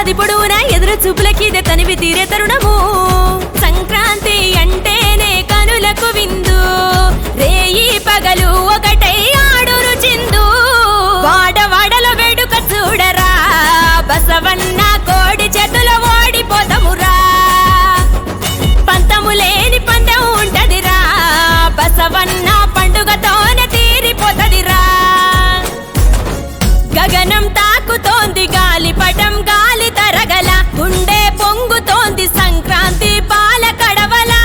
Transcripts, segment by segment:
ఏడాది పొడవునా ఎదురు చూపులకిదే తనివి తీరే తరుణము సంక్రాంతి అంటేనే కనులకు విందు రేయి పగలు ఒకటై ఆడురు చిందు వాడవాడలో వేడుక చూడరా బసవన్న కోడి చేతుల ఓడిపోదమురా పంతము లేని పందెం ఉంటదిరా బసవన్న పండుగతోనే తీరిపోతదిరా గగనం తాకుతోంది గాలి పటం గాలి తరగల గుండె పొంగుతోంది సంక్రాంతి పాల కడవలా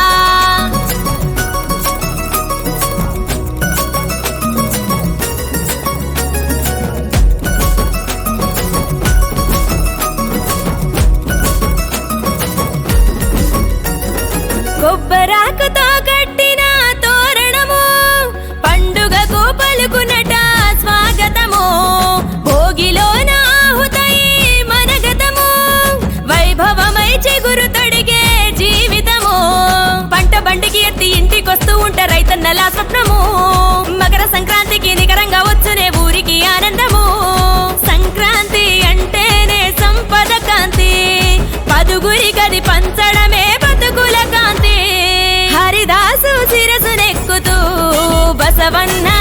కొబ్బరాకుతో కట్టిన తోరణము పండుగకు పలుకునట స్వాగతము భోగిలోన ఆహుతై మనగతము వైభవమై చిగురు తొడిగే జీవితము పంట బండికి ఎత్తి ఇంటికొస్తూ ఉంట రైతన్నల స్వప్నము మకర సంక్రాంతికి నికరంగా వచ్చునే ఊరికి ఆనందము సంక్రాంతి అంటేనే సంపద కాంతి పదుగురి గది పంచడమే బతుకుల కాంతి హరిదాసు శిరసు నెక్కుతూ బసవన్న